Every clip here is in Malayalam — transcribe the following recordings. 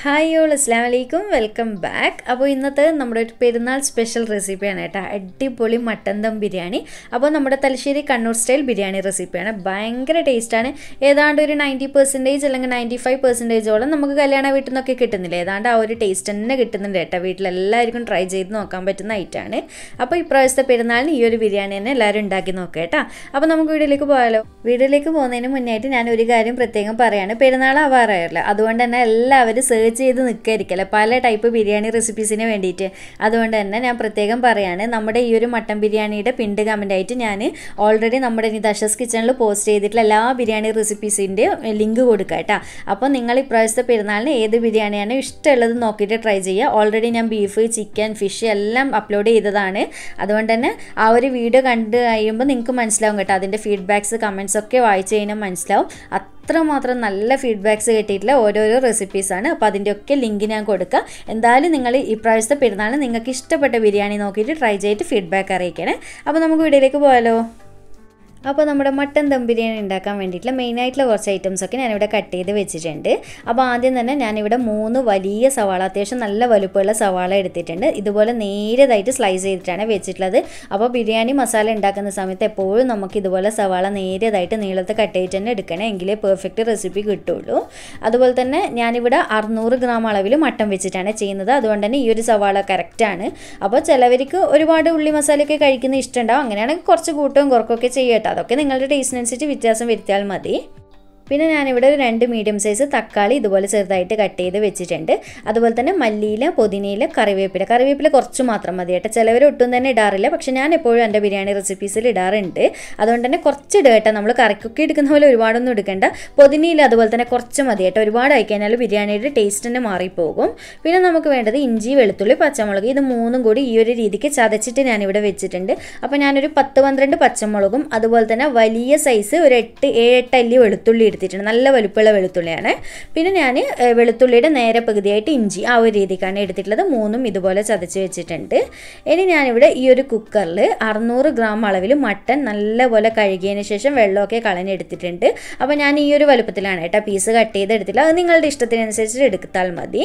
ഹായ് ഓൾ അസ്ലാം വലൈക്കും വെൽക്കം ബാക്ക് അപ്പോൾ ഇന്നത്തെ നമ്മുടെ ഒരു പെരുന്നാൾ സ്പെഷ്യൽ റെസിപ്പിയാണ് കേട്ടോ അടിപൊളി മട്ടൻ ദം ബിരിയാണി അപ്പോൾ നമ്മുടെ തലശ്ശേരി കണ്ണൂർ സ്റ്റൈൽ ബിരിയാണി റെസിപ്പിയാണ് ഭയങ്കര ടേസ്റ്റാണ് ഏതാണ്ട് ഒരു നയൻറ്റി പെർസെൻറ്റേജ് അല്ലെങ്കിൽ നയൻറ്റി ഫൈവ് പെർസെൻറ്റേജോളം നമുക്ക് കല്യാണ വീട്ടിൽ നിന്നൊക്കെ കിട്ടുന്നില്ല ഏതാണ്ട് ആ ഒരു ടേസ്റ്റ് തന്നെ കിട്ടുന്നുണ്ട് കേട്ടോ വീട്ടിലെല്ലാവർക്കും ട്രൈ ചെയ്ത് നോക്കാൻ പറ്റുന്ന ഐറ്റമാണ് അപ്പോൾ ഇപ്രാവശ്യത്തെ പെരുന്നാളിന് ഈ ഒരു ബിരിയാണി തന്നെ എല്ലാവരും ഉണ്ടാക്കി നോക്കുക കേട്ടോ അപ്പോൾ നമുക്ക് വീട്ടിലേക്ക് പോയാലോ വീട്ടിലേക്ക് പോകുന്നതിന് മുന്നായിട്ട് ഞാൻ ഒരു കാര്യം പ്രത്യേകം പറയാണ് പെരുന്നാൾ ആവാറായല്ലോ അതുകൊണ്ട് തന്നെ എല്ലാവരും സെർച്ച് ചെയ്ത് നിൽക്കായിരിക്കല്ലേ പല ടൈപ്പ് ബിരിയാണി റെസിപ്പീസിന് വേണ്ടിയിട്ട് അതുകൊണ്ട് തന്നെ ഞാൻ പ്രത്യേകം പറയാണ് നമ്മുടെ ഈ ഒരു മട്ടൻ ബിരിയാണിയുടെ പിണ്ട് കമൻ്റ് ആയിട്ട് ഞാൻ ഓൾറെഡി നമ്മുടെ നിതാഷസ് കിച്ചണിൽ പോസ്റ്റ് ചെയ്തിട്ടുള്ള എല്ലാ ബിരിയാണി റെസിപ്പീസിൻ്റെ ലിങ്ക് കൊടുക്കുക കേട്ടോ അപ്പോൾ നിങ്ങൾ ഇപ്രാവശ്യത്തെ പെരുന്നാളിന് ഏത് ബിരിയാണിയാണ് ഇഷ്ടമുള്ളത് നോക്കിയിട്ട് ട്രൈ ചെയ്യുക ഓൾറെഡി ഞാൻ ബീഫ് ചിക്കൻ ഫിഷ് എല്ലാം അപ്ലോഡ് ചെയ്തതാണ് അതുകൊണ്ട് തന്നെ ആ ഒരു വീഡിയോ കണ്ട് കഴിയുമ്പോൾ നിങ്ങൾക്ക് മനസ്സിലാവും കേട്ടോ അതിൻ്റെ ഫീഡ്ബാക്സ് കമൻസ് ഒക്കെ വായിച്ചു കഴിഞ്ഞാൽ മനസ്സിലാവും അത്രമാത്രം നല്ല ഫീഡ്ബാക്സ് കിട്ടിയിട്ടുള്ള ഓരോരോ റെസിപ്പീസാണ് അപ്പോൾ അതിൻ്റെയൊക്കെ ലിങ്ക് ഞാൻ കൊടുക്കുക എന്തായാലും നിങ്ങൾ ഇപ്രാവശ്യത്തെ പെരുന്നാളിന് നിങ്ങൾക്ക് ഇഷ്ടപ്പെട്ട ബിരിയാണി നോക്കിയിട്ട് ട്രൈ ചെയ്തിട്ട് ഫീഡ്ബാക്ക് അറിയിക്കണേ അപ്പോൾ നമുക്ക് വീഡിയോയിലേക്ക് പോയാലോ അപ്പോൾ നമ്മുടെ മട്ടൻ ദം ബിരിയാണി ഉണ്ടാക്കാൻ വേണ്ടിയിട്ടുള്ള മെയിനായിട്ടുള്ള കുറച്ച് ഐറ്റംസ് ഒക്കെ ഞാനിവിടെ കട്ട് ചെയ്ത് വെച്ചിട്ടുണ്ട് അപ്പോൾ ആദ്യം തന്നെ ഞാനിവിടെ മൂന്ന് വലിയ സവാള അത്യാവശ്യം നല്ല വലുപ്പമുള്ള സവാള എടുത്തിട്ടുണ്ട് ഇതുപോലെ നേരതായിട്ട് സ്ലൈസ് ചെയ്തിട്ടാണ് വെച്ചിട്ടുള്ളത് അപ്പോൾ ബിരിയാണി മസാല ഉണ്ടാക്കുന്ന സമയത്ത് എപ്പോഴും നമുക്ക് ഇതുപോലെ സവാള നേരതായിട്ട് നീളത്തിൽ കട്ട് ചെയ്തിട്ട് തന്നെ എടുക്കണം എങ്കിലേ പെർഫെക്റ്റ് റെസിപ്പി കിട്ടുള്ളൂ അതുപോലെ തന്നെ ഞാനിവിടെ അറുന്നൂറ് ഗ്രാം അളവിൽ മട്ടൻ വെച്ചിട്ടാണ് ചെയ്യുന്നത് അതുകൊണ്ട് തന്നെ ഈ ഒരു സവാള കറക്റ്റാണ് അപ്പോൾ ചിലവർക്ക് ഒരുപാട് ഉള്ളി മസാലയൊക്കെ കഴിക്കുന്ന ഇഷ്ടമുണ്ടാവും അങ്ങനെയാണെങ്കിൽ കുറച്ച് കൂട്ടവും കുറക്കൊക്കെ ചെയ്യട്ടെ അതൊക്കെ നിങ്ങളുടെ ടേസ്റ്റിനനുസരിച്ച് വ്യത്യാസം വരുത്തിയാൽ മതി പിന്നെ ഞാനിവിടെ ഒരു രണ്ട് മീഡിയം സൈസ് തക്കാളി ഇതുപോലെ ചെറുതായിട്ട് കട്ട് ചെയ്ത് വെച്ചിട്ടുണ്ട് അതുപോലെ തന്നെ മല്ലിയില പുതിനയില കറിവേപ്പില കറിവേപ്പില കുറച്ച് മാത്രം മതി കേട്ടോ ചിലവർ ഒട്ടും തന്നെ ഇടാറില്ല പക്ഷെ ഞാൻ എപ്പോഴും എൻ്റെ ബിരിയാണി റെസിപ്പീസിൽ ഇടാറുണ്ട് അതുകൊണ്ട് തന്നെ കുറച്ച് ഇടുക കേട്ടോ നമ്മൾ കറിക്കൊക്കെ എടുക്കുന്ന പോലെ ഒരുപാടൊന്നും എടുക്കണ്ട പുതിനയില അതുപോലെ തന്നെ കുറച്ച് മതി കേട്ടോ ഒരുപാട് ആയിക്കഴിഞ്ഞാൽ ബിരിയാണിയുടെ ടേസ്റ്റ് തന്നെ മാറിപ്പോകും പിന്നെ നമുക്ക് വേണ്ടത് ഇഞ്ചി വെളുത്തുള്ളി പച്ചമുളക് ഇത് മൂന്നും കൂടി ഈ ഒരു രീതിക്ക് ചതച്ചിട്ട് ഞാനിവിടെ വെച്ചിട്ടുണ്ട് അപ്പോൾ ഞാനൊരു പത്ത് പന്ത്രണ്ട് പച്ചമുളകും അതുപോലെ തന്നെ വലിയ സൈസ് ഒരു എട്ട് ഏഴെട്ട് അല്ലി വെളുത്തുള്ളി എടുത്തിട്ടുണ്ട് നല്ല വലുപ്പമുള്ള വെളുത്തുള്ളിയാണ് പിന്നെ ഞാൻ വെളുത്തുള്ളിയുടെ നേരെ പകുതിയായിട്ട് ഇഞ്ചി ആ ഒരു രീതിക്കാണ് എടുത്തിട്ടുള്ളത് മൂന്നും ഇതുപോലെ ചതച്ച് വെച്ചിട്ടുണ്ട് ഇനി ഞാനിവിടെ ഈ ഒരു കുക്കറിൽ അറുന്നൂറ് ഗ്രാം അളവിൽ മട്ടൻ നല്ലപോലെ കഴുകിയതിന് ശേഷം വെള്ളമൊക്കെ കളഞ്ഞെടുത്തിട്ടുണ്ട് അപ്പോൾ ഞാൻ ഈ ഒരു വലുപ്പത്തിലാണ് കേട്ടോ പീസ് കട്ട് ചെയ്തെടുത്തില്ല അത് നിങ്ങളുടെ ഇഷ്ടത്തിനനുസരിച്ച് എടുത്താൽ മതി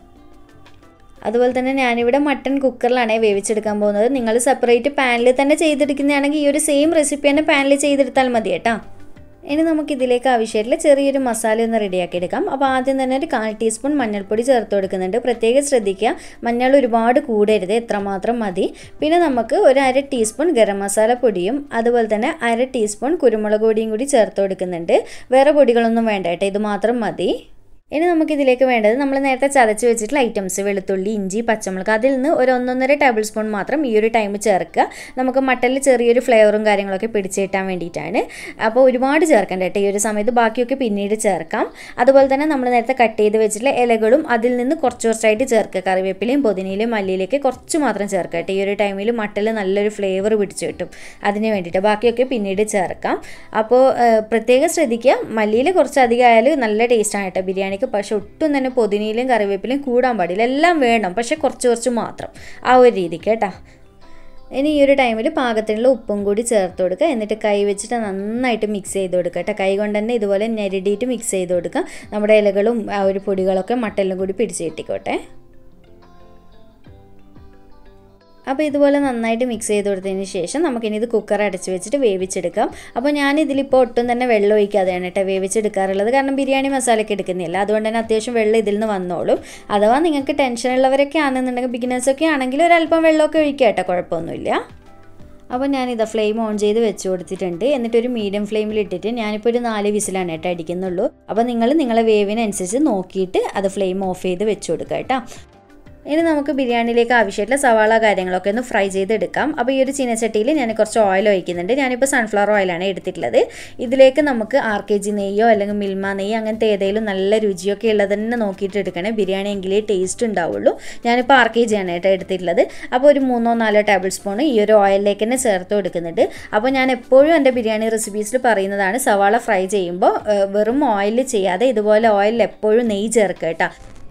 അതുപോലെ തന്നെ ഞാനിവിടെ മട്ടൺ കുക്കറിലാണ് വേവിച്ചെടുക്കാൻ പോകുന്നത് നിങ്ങൾ സെപ്പറേറ്റ് പാനിൽ തന്നെ ചെയ്തെടുക്കുന്നതാണെങ്കിൽ ഈ ഒരു സെയിം റെസിപ്പി തന്നെ പാനിൽ ചെയ്തെടുത്താൽ മതി കേട്ടോ ഇനി നമുക്ക് ഇതിലേക്ക് ആവശ്യമായിട്ടുള്ള ചെറിയൊരു മസാല ഒന്ന് റെഡിയാക്കി എടുക്കാം അപ്പോൾ ആദ്യം തന്നെ ഒരു കാൽ ടീസ്പൂൺ മഞ്ഞൾപ്പൊടി ചേർത്ത് കൊടുക്കുന്നുണ്ട് പ്രത്യേകം ശ്രദ്ധിക്കുക മഞ്ഞൾ ഒരുപാട് കൂടരുത് എത്രമാത്രം മതി പിന്നെ നമുക്ക് ഒരു അര ടീസ്പൂൺ ഗരം മസാല പൊടിയും അതുപോലെ തന്നെ അര ടീസ്പൂൺ കുരുമുളക് പൊടിയും കൂടി ചേർത്ത് കൊടുക്കുന്നുണ്ട് വേറെ പൊടികളൊന്നും വേണ്ട കേട്ടോ ഇത് മാത്രം മതി ഇനി നമുക്കിതിലേക്ക് വേണ്ടത് നമ്മൾ നേരത്തെ ചതച്ച് വെച്ചിട്ടുള്ള ഐറ്റംസ് വെളുത്തുള്ളി ഇഞ്ചി പച്ചമുളക് അതിൽ നിന്ന് ഒരു ഒന്നൊന്നര ടേബിൾ സ്പൂൺ മാത്രം ഈ ഒരു ടൈം ചേർക്കുക നമുക്ക് മട്ടനിൽ ചെറിയൊരു ഫ്ലേവറും കാര്യങ്ങളൊക്കെ പിടിച്ച് കിട്ടാൻ വേണ്ടിയിട്ടാണ് അപ്പോൾ ഒരുപാട് ചേർക്കണ്ട കേട്ടോ ഈ ഒരു സമയത്ത് ബാക്കിയൊക്കെ പിന്നീട് ചേർക്കാം അതുപോലെ തന്നെ നമ്മൾ നേരത്തെ കട്ട് ചെയ്ത് വെച്ചിട്ടുള്ള ഇലകളും അതിൽ നിന്ന് കുറച്ച് കുറച്ചായിട്ട് ചേർക്കുക കറിവേപ്പിലയും പുതിനയിലും മല്ലിയിലേക്ക് കുറച്ച് മാത്രം ചേർക്കുക കേട്ടോ ഈ ഒരു ടൈമിൽ മട്ടൽ നല്ലൊരു ഫ്ലേവർ പിടിച്ച് കിട്ടും അതിന് വേണ്ടിയിട്ട് ബാക്കിയൊക്കെ പിന്നീട് ചേർക്കാം അപ്പോൾ പ്രത്യേകം ശ്രദ്ധിക്കുക മല്ലിയിൽ കുറച്ച് അധികം ആയാൽ നല്ല ടേസ്റ്റാണ് കേട്ടോ ബിരിയാണിക്ക് പക്ഷെ ഒട്ടും തന്നെ പൊതിനയിലും കറിവേപ്പിലയും കൂടാൻ പാടില്ല എല്ലാം വേണം പക്ഷെ കുറച്ച് കുറച്ച് മാത്രം ആ ഒരു രീതിക്ക് കേട്ടോ ഇനി ഈ ഒരു ടൈമിൽ പാകത്തിനുള്ള ഉപ്പും കൂടി ചേർത്ത് കൊടുക്കുക എന്നിട്ട് കൈ വെച്ചിട്ട് നന്നായിട്ട് മിക്സ് ചെയ്ത് കൊടുക്കുക കേട്ടോ കൈ കൊണ്ട് തന്നെ ഇതുപോലെ ഞെരടിയിട്ട് മിക്സ് ചെയ്ത് കൊടുക്കുക നമ്മുടെ ഇലകളും ആ ഒരു പൊടികളൊക്കെ മട്ടലിലും കൂടി പിടിച്ച് കിട്ടിക്കോട്ടെ അപ്പോൾ ഇതുപോലെ നന്നായിട്ട് മിക്സ് ചെയ്ത് കൊടുത്തതിന് ശേഷം നമുക്കിനി ഇത് കുക്കർ അടച്ച് വെച്ചിട്ട് വേവിച്ചെടുക്കാം അപ്പോൾ ഞാൻ ഇതിലിപ്പോൾ ഒട്ടും തന്നെ വെള്ളം ഒഴിക്കാതെയാണ് കേട്ടോ വേവിച്ചെടുക്കാറുള്ളത് കാരണം ബിരിയാണി മസാലയൊക്കെ എടുക്കുന്നില്ല അതുകൊണ്ട് തന്നെ അത്യാവശ്യം വെള്ളം ഇതിൽ നിന്ന് വന്നോളും അഥവാ നിങ്ങൾക്ക് ടെൻഷൻ ഉള്ളവരൊക്കെ ആണെന്നുണ്ടെങ്കിൽ ബിഗിനേഴ്സൊക്കെ ആണെങ്കിൽ ഒരല്പം വെള്ളമൊക്കെ ഒഴിക്കുക കേട്ടോ കുഴപ്പമൊന്നുമില്ല അപ്പോൾ ഞാനിതാ ഫ്ലെയിം ഓൺ ചെയ്ത് വെച്ച് കൊടുത്തിട്ടുണ്ട് എന്നിട്ട് ഒരു മീഡിയം ഫ്ലെയിമിൽ ഇട്ടിട്ട് ഞാനിപ്പോൾ ഒരു നാല് വിസിലാണ് കേട്ടോ അടിക്കുന്നുള്ളൂ അപ്പോൾ നിങ്ങൾ നിങ്ങളെ വേവിനനുസരിച്ച് നോക്കിയിട്ട് അത് ഫ്ലെയിം ഓഫ് ചെയ്ത് വെച്ച് കൊടുക്കുക കേട്ടോ ഇനി നമുക്ക് ബിരിയാണിയിലേക്ക് ആവശ്യമായിട്ടുള്ള സവാള കാര്യങ്ങളൊക്കെ ഒന്ന് ഫ്രൈ ചെയ്തെടുക്കാം അപ്പോൾ ഈ ഒരു ചീനച്ചട്ടിയിൽ ഞാൻ കുറച്ച് ഓയിൽ ഒഴിക്കുന്നുണ്ട് ഞാനിപ്പോൾ സൺഫ്ലവർ ഓയിലാണ് എടുത്തിട്ടുള്ളത് ഇതിലേക്ക് നമുക്ക് ആർ കെ ജി നെയ്യോ അല്ലെങ്കിൽ മിൽമ നെയ്യോ അങ്ങനത്തെ ഏതെങ്കിലും നല്ല രുചിയൊക്കെ ഉള്ളത് തന്നെ നോക്കിയിട്ട് എടുക്കണേ ബിരിയാണി എങ്കിലേ ടേസ്റ്റ് ഉണ്ടാവുള്ളൂ ഞാനിപ്പോൾ ആർ കെ ജി ആണ് കേട്ടോ എടുത്തിട്ടുള്ളത് അപ്പോൾ ഒരു മൂന്നോ നാലോ ടേബിൾ സ്പൂൺ ഈ ഒരു ഓയിലിലേക്ക് തന്നെ ചേർത്ത് കൊടുക്കുന്നുണ്ട് അപ്പോൾ ഞാൻ എപ്പോഴും എൻ്റെ ബിരിയാണി റെസിപ്പീസിൽ പറയുന്നതാണ് സവാള ഫ്രൈ ചെയ്യുമ്പോൾ വെറും ഓയിൽ ചെയ്യാതെ ഇതുപോലെ ഓയിലിൽ എപ്പോഴും നെയ്യ് ചേർക്കുക കേട്ടോ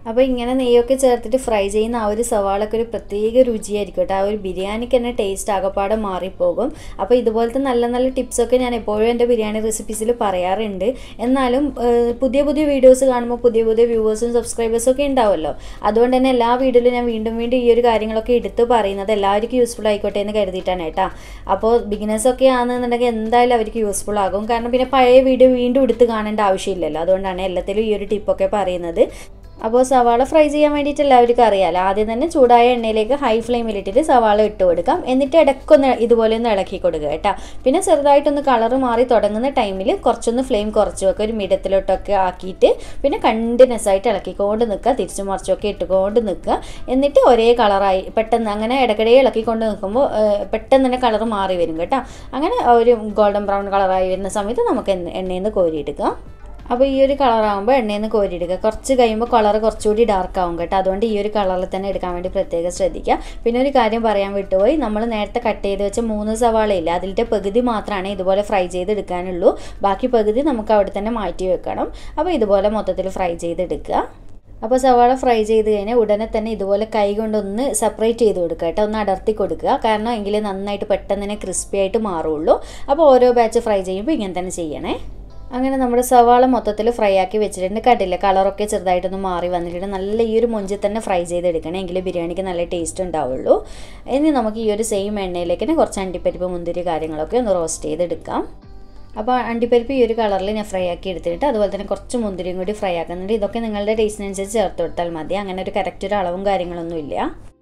അപ്പോൾ ഇങ്ങനെ നെയ്യൊക്കെ ചേർത്തിട്ട് ഫ്രൈ ചെയ്യുന്ന ആ ഒരു സവാളൊക്കെ ഒരു പ്രത്യേക രുചിയായിരിക്കും കേട്ടോ ആ ഒരു ബിരിയാണിക്ക് തന്നെ ടേസ്റ്റ് ആകപ്പാടെ മാറിപ്പോകും അപ്പോൾ ഇതുപോലത്തെ നല്ല നല്ല ടിപ്സൊക്കെ ഞാൻ എപ്പോഴും എൻ്റെ ബിരിയാണി റെസിപ്പീസിൽ പറയാറുണ്ട് എന്നാലും ഏഹ്, പുതിയ പുതിയ വീഡിയോസ് കാണുമ്പോൾ പുതിയ പുതിയ വ്യൂവേഴ്സും സബ്സ്ക്രൈബേഴ്സും ഒക്കെ ഉണ്ടാവുമല്ലോ അതുകൊണ്ട് തന്നെ എല്ലാ വീഡിയോയിലും ഞാൻ വീണ്ടും വീണ്ടും ഈ ഒരു കാര്യങ്ങളൊക്കെ എടുത്ത് പറയുന്നത് എല്ലാവർക്കും യൂസ്ഫുൾ ആയിക്കോട്ടെ എന്ന് കരുതിയിട്ടാണ് കേട്ടോ അപ്പോൾ ബിഗിനേഴ്സൊക്കെ ആണെന്നുണ്ടെങ്കിൽ എന്തായാലും അവർക്ക് യൂസ്ഫുൾ ആകും കാരണം പിന്നെ പഴയ വീഡിയോ വീണ്ടും എടുത്ത് കാണേണ്ട ആവശ്യമില്ലല്ലോ അതുകൊണ്ടാണ് എല്ലാത്തിലും ഈ ഒരു ടിപ്പൊക്കെ പറയുന്നത് അപ്പോൾ സവാള ഫ്രൈ ചെയ്യാൻ വേണ്ടിയിട്ട് എല്ലാവർക്കും അറിയാമല്ലോ ആദ്യം തന്നെ ചൂടായ എണ്ണയിലേക്ക് ഹൈ ഫ്ലെയിമിലിട്ടിട്ട് സവാള ഇട്ട് കൊടുക്കാം എന്നിട്ട് ഇടയ്ക്കൊന്ന് ഇതുപോലെ ഒന്ന് ഇളക്കി കൊടുക്കുക കേട്ടോ പിന്നെ ചെറുതായിട്ടൊന്ന് കളറ് മാറി തുടങ്ങുന്ന ടൈമിൽ കുറച്ചൊന്ന് ഫ്ലെയിം കുറച്ച് വെക്കുക ഒരു മിഡത്തിലോട്ടൊക്കെ ആക്കിയിട്ട് പിന്നെ കണ്ടിന്യൂസ് ആയിട്ട് ഇളക്കിക്കൊണ്ട് നിൽക്കുക തിരിച്ചു മറിച്ചൊക്കെ ഇട്ടുകൊണ്ട് നിൽക്കുക എന്നിട്ട് ഒരേ കളറായി പെട്ടെന്ന് അങ്ങനെ ഇടയ്ക്കിടെ ഇളക്കിക്കൊണ്ട് നിൽക്കുമ്പോൾ ഏഹ്, പെട്ടെന്ന് തന്നെ കളർ മാറി വരും കേട്ടോ അങ്ങനെ ഒരു ഗോൾഡൻ ബ്രൗൺ കളറായി വരുന്ന സമയത്ത് നമുക്ക് എണ്ണ- എണ്ണയിൽ നിന്ന് കോരിയെടുക്കാം അപ്പോൾ ഈ ഒരു കളറാകുമ്പോൾ എണ്ണയിൽ നിന്ന് കോരിയെടുക്കുക കുറച്ച് കഴിയുമ്പോൾ കളർ കുറച്ചുകൂടി ഡാർക്ക് ആവും കേട്ടോ അതുകൊണ്ട് ഈ ഒരു കളറിൽ തന്നെ എടുക്കാൻ വേണ്ടി പ്രത്യേകം ശ്രദ്ധിക്കുക പിന്നെ ഒരു കാര്യം പറയാൻ വിട്ടുപോയി നമ്മൾ നേരത്തെ കട്ട് ചെയ്ത് വെച്ച മൂന്ന് സവാളയില്ല അതിൻ്റെ പകുതി മാത്രമാണ് ഇതുപോലെ ഫ്രൈ ചെയ്തെടുക്കാനുള്ളൂ ബാക്കി പകുതി നമുക്ക് അവിടെ തന്നെ മാറ്റി വെക്കണം അപ്പോൾ ഇതുപോലെ മൊത്തത്തിൽ ഫ്രൈ ചെയ്തെടുക്കുക അപ്പോൾ സവാള ഫ്രൈ ചെയ്ത് കഴിഞ്ഞാൽ ഉടനെ തന്നെ ഇതുപോലെ കൈ കൊണ്ടൊന്ന് സെപ്പറേറ്റ് ചെയ്ത് കൊടുക്കുക കേട്ടോ ഒന്ന് അടർത്തി കൊടുക്കുക കാരണം എങ്കിലേ നന്നായിട്ട് പെട്ടെന്ന് തന്നെ ക്രിസ്പി ആയിട്ട് മാറുള്ളൂ അപ്പോൾ ഓരോ ബാച്ച് ഫ്രൈ ചെയ്യുമ്പോൾ ഇങ്ങനെ തന്നെ ചെയ്യണേ അങ്ങനെ നമ്മുടെ സവാള മൊത്തത്തിൽ ഫ്രൈ ആക്കി വെച്ചിട്ടുണ്ട് കണ്ടില്ല കളറൊക്കെ ചെറുതായിട്ടൊന്ന് മാറി വന്നിട്ടുണ്ട് നല്ല ഈ ഒരു മൊഞ്ചിൽ തന്നെ ഫ്രൈ ചെയ്തെടുക്കണം എങ്കിലേ ബിരിയാണിക്ക് നല്ല ടേസ്റ്റ് ഉണ്ടാവുള്ളൂ ഇനി നമുക്ക് ഈ ഒരു സെയിം എണ്ണയിലേക്ക് തന്നെ കുറച്ച് അണ്ടിപ്പരിപ്പ് മുന്തിരി കാര്യങ്ങളൊക്കെ ഒന്ന് റോസ്റ്റ് ചെയ്തെടുക്കാം അപ്പോൾ അണ്ടിപ്പരിപ്പ് ഈ ഒരു കളറിൽ ഞാൻ ഫ്രൈ ആക്കി എടുത്തിട്ട് അതുപോലെ തന്നെ കുറച്ച് മുന്തിരിയും കൂടി ഫ്രൈ ആക്കുന്നുണ്ട് ഇതൊക്കെ നിങ്ങളുടെ ടേസ്റ്റിനനുസരിച്ച് ചേർത്ത് കൊടുത്താൽ മതി അങ്ങനെ ഒരു കറക്റ്റ് ഒരു അളവും കാര്യങ്ങളൊന്നും ഇല്ല